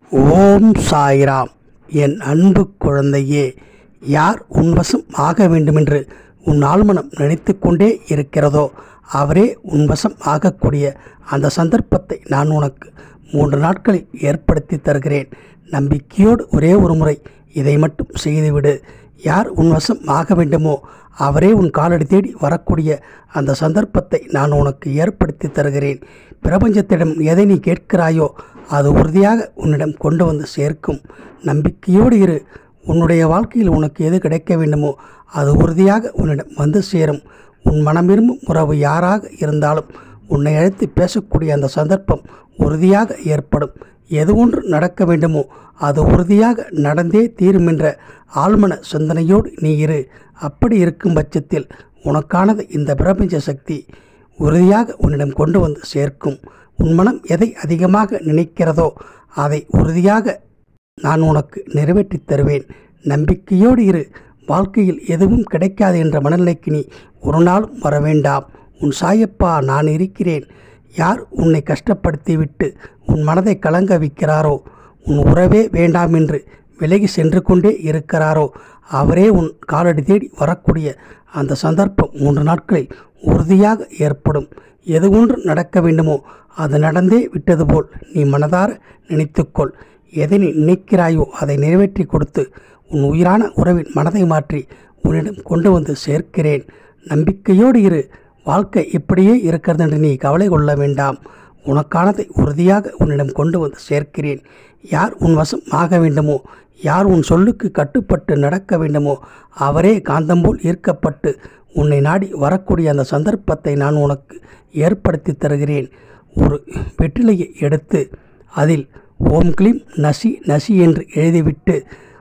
ஓம் சாய்ராம் என் அன்பு குழந்தையே யார் உன்வசம் ஆக வேண்டுமென்று உன் ஆழ்மனம் நினைத்து கொண்டே இருக்கிறதோ அவரே உன்வசம் ஆகக்கூடிய அந்த சந்தர்ப்பத்தை நான் உனக்கு மூன்று நாட்களில் ஏற்படுத்தி தருகிறேன் நம்பிக்கையோடு ஒரே ஒரு முறை இதை மட்டும் செய்துவிடு யார் உன் வசம் ஆக வேண்டுமோ அவரே உன் காலடி தேடி வரக்கூடிய அந்த சந்தர்ப்பத்தை நான் உனக்கு ஏற்படுத்தி தருகிறேன் பிரபஞ்சத்திடம் எதை நீ கேட்கிறாயோ அது உறுதியாக உன்னிடம் கொண்டு வந்து சேர்க்கும் நம்பிக்கையோடு இரு உன்னுடைய வாழ்க்கையில் உனக்கு எது கிடைக்க வேண்டுமோ அது உறுதியாக உன்னிடம் வந்து சேரும் உன் மனம் விரும்பும் உறவு யாராக இருந்தாலும் உன்னை அழைத்து பேசக்கூடிய அந்த சந்தர்ப்பம் உறுதியாக ஏற்படும் எது ஒன்று நடக்க வேண்டுமோ அது உறுதியாக நடந்தே தீரும் என்ற ஆழ்மன சிந்தனையோடு நீ இரு அப்படி இருக்கும் பட்சத்தில் உனக்கானது இந்த பிரபஞ்ச சக்தி உறுதியாக உன்னிடம் கொண்டு வந்து சேர்க்கும் உன் மனம் எதை அதிகமாக நினைக்கிறதோ அதை உறுதியாக நான் உனக்கு நிறைவேற்றித் தருவேன் நம்பிக்கையோடு இரு வாழ்க்கையில் எதுவும் கிடைக்காது என்ற மனநிலைக்கு நீ ஒரு நாளும் வர வேண்டாம் உன் சாயப்பா நான் இருக்கிறேன் யார் உன்னை கஷ்டப்படுத்திவிட்டு உன் மனதை கலங்க வைக்கிறாரோ உன் உறவே வேண்டாம் என்று விலகி சென்று கொண்டே இருக்கிறாரோ அவரே உன் காலடி தேடி வரக்கூடிய அந்த சந்தர்ப்பம் மூன்று நாட்களில் உறுதியாக ஏற்படும் எது ஒன்று நடக்க வேண்டுமோ அது நடந்தே விட்டது போல் நீ மனதார நினைத்துக்கொள் எதை நீ நினைக்கிறாயோ அதை நிறைவேற்றி கொடுத்து உன் உயிரான உறவின் மனதை மாற்றி உன்னிடம் கொண்டு வந்து சேர்க்கிறேன் நம்பிக்கையோடு இரு வாழ்க்கை இப்படியே இருக்கிறது என்று நீ கவலை கொள்ள வேண்டாம் உனக்கானதை உறுதியாக உன்னிடம் கொண்டு வந்து சேர்க்கிறேன் யார் உன் வசம் ஆக வேண்டுமோ யார் உன் சொல்லுக்கு கட்டுப்பட்டு நடக்க வேண்டுமோ அவரே காந்தம் போல் ஈர்க்கப்பட்டு உன்னை நாடி வரக்கூடிய அந்த சந்தர்ப்பத்தை நான் உனக்கு ஏற்படுத்தி தருகிறேன் ஒரு வெற்றிலையை எடுத்து அதில் ஓம் கிளீம் நசி நசி என்று எழுதிவிட்டு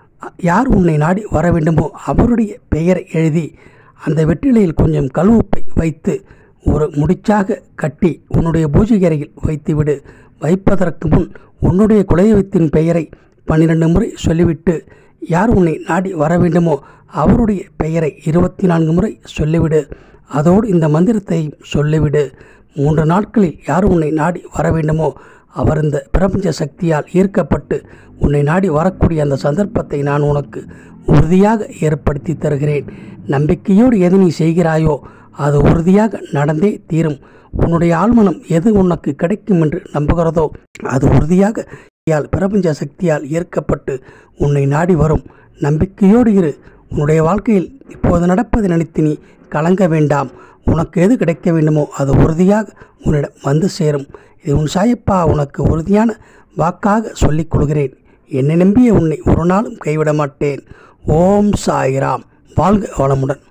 யார் உன்னை நாடி வர வேண்டுமோ அவருடைய பெயரை எழுதி அந்த வெற்றிலையில் கொஞ்சம் கல்வுப்பை வைத்து ஒரு முடிச்சாக கட்டி உன்னுடைய பூஜை அறையில் வைத்துவிடு வைப்பதற்கு முன் உன்னுடைய குலதெய்வத்தின் பெயரை பன்னிரண்டு முறை சொல்லிவிட்டு யார் உன்னை நாடி வர வேண்டுமோ அவருடைய பெயரை இருபத்தி நான்கு முறை சொல்லிவிடு அதோடு இந்த மந்திரத்தை சொல்லிவிடு மூன்று நாட்களில் யார் உன்னை நாடி வர வேண்டுமோ அவர் இந்த பிரபஞ்ச சக்தியால் ஈர்க்கப்பட்டு உன்னை நாடி வரக்கூடிய அந்த சந்தர்ப்பத்தை நான் உனக்கு உறுதியாக ஏற்படுத்தி தருகிறேன் நம்பிக்கையோடு எது நீ செய்கிறாயோ அது உறுதியாக நடந்தே தீரும் உன்னுடைய ஆழ்மனம் எது உனக்கு கிடைக்கும் என்று நம்புகிறதோ அது உறுதியாக சக்தியால் பிரபஞ்ச சக்தியால் ஈர்க்கப்பட்டு உன்னை நாடி வரும் நம்பிக்கையோடு இரு உன்னுடைய வாழ்க்கையில் இப்போது நடப்பதை நினைத்து நீ கலங்க வேண்டாம் உனக்கு எது கிடைக்க வேண்டுமோ அது உறுதியாக உன்னிடம் வந்து சேரும் இது உன் சாயப்பா உனக்கு உறுதியான வாக்காக சொல்லிக் கொள்கிறேன் என்னை நம்பிய உன்னை ஒரு நாளும் கைவிட மாட்டேன் ஓம் சாய்ராம் வாழ்க வளமுடன்